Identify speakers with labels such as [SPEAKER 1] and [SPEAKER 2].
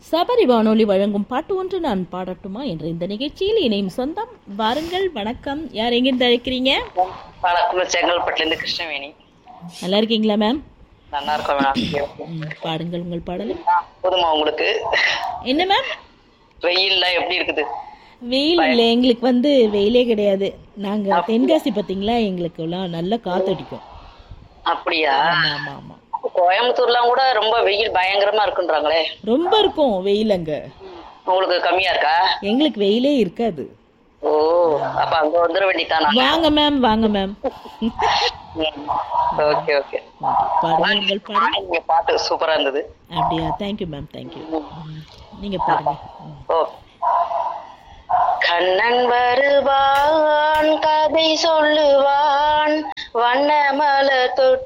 [SPEAKER 1] சபரி வானொலி வழங்கும் பாட்டு ஒன்று நான் பாடட்டுமா என்ற இந்த நிகழ்ச்சியில் இணையும் சொந்தம் வாருங்கள் வணக்கம் யார் எங்கிருந்து அழைக்கிறீங்க
[SPEAKER 2] வணக்கம் செங்கல்பட்டுலேருந்து கிருஷ்ணவேணி
[SPEAKER 1] நல்லா இருக்கீங்களா மேம்
[SPEAKER 2] நல்லா இருக்கோம் மேடம்
[SPEAKER 1] ம், பாடுங்கள் உங்கள் பாடலை
[SPEAKER 2] போதுமா உங்களுக்கு
[SPEAKER 1] என்ன மேம்
[SPEAKER 2] வெயில்லாம் எப்படி இருக்குது
[SPEAKER 1] வெயில் இல்லை எங்களுக்கு வந்து வெயிலே கிடையாது நாங்க தென்காசி பார்த்தீங்களா எங்களுக்குலாம் நல்ல காத்தடிக்கும்
[SPEAKER 2] அப்படியா
[SPEAKER 1] ஆமா ஆமா ஆமா
[SPEAKER 2] கோயம்புத்தூர்லாம் கூட ரொம்ப வெயில் பயங்கரமா இருக்குன்றாங்களே
[SPEAKER 1] ரொம்ப இருக்கும் வெயில் அங்க
[SPEAKER 2] உங்களுக்கு கம்மியா இருக்கா
[SPEAKER 1] எங்களுக்கு வெயிலே இருக்காது
[SPEAKER 2] ஓ அப்ப அங்க வந்துட வேண்டியதானா
[SPEAKER 1] வாங்க மேம் வாங்க மேம்
[SPEAKER 2] ஓகே ஓகே
[SPEAKER 1] பாடுங்கள் உங்கள் பாடல்
[SPEAKER 2] நீங்க பாட்டு சூப்பரா இருந்தது
[SPEAKER 1] அப்படியா தேங்க்யூ மேம் தேங்க்யூ நீங்க பாருங்க ம்.
[SPEAKER 2] ஓ கண்ணன் வருவான் கதை சொல்லுவான் வண்ணமல தொட்டு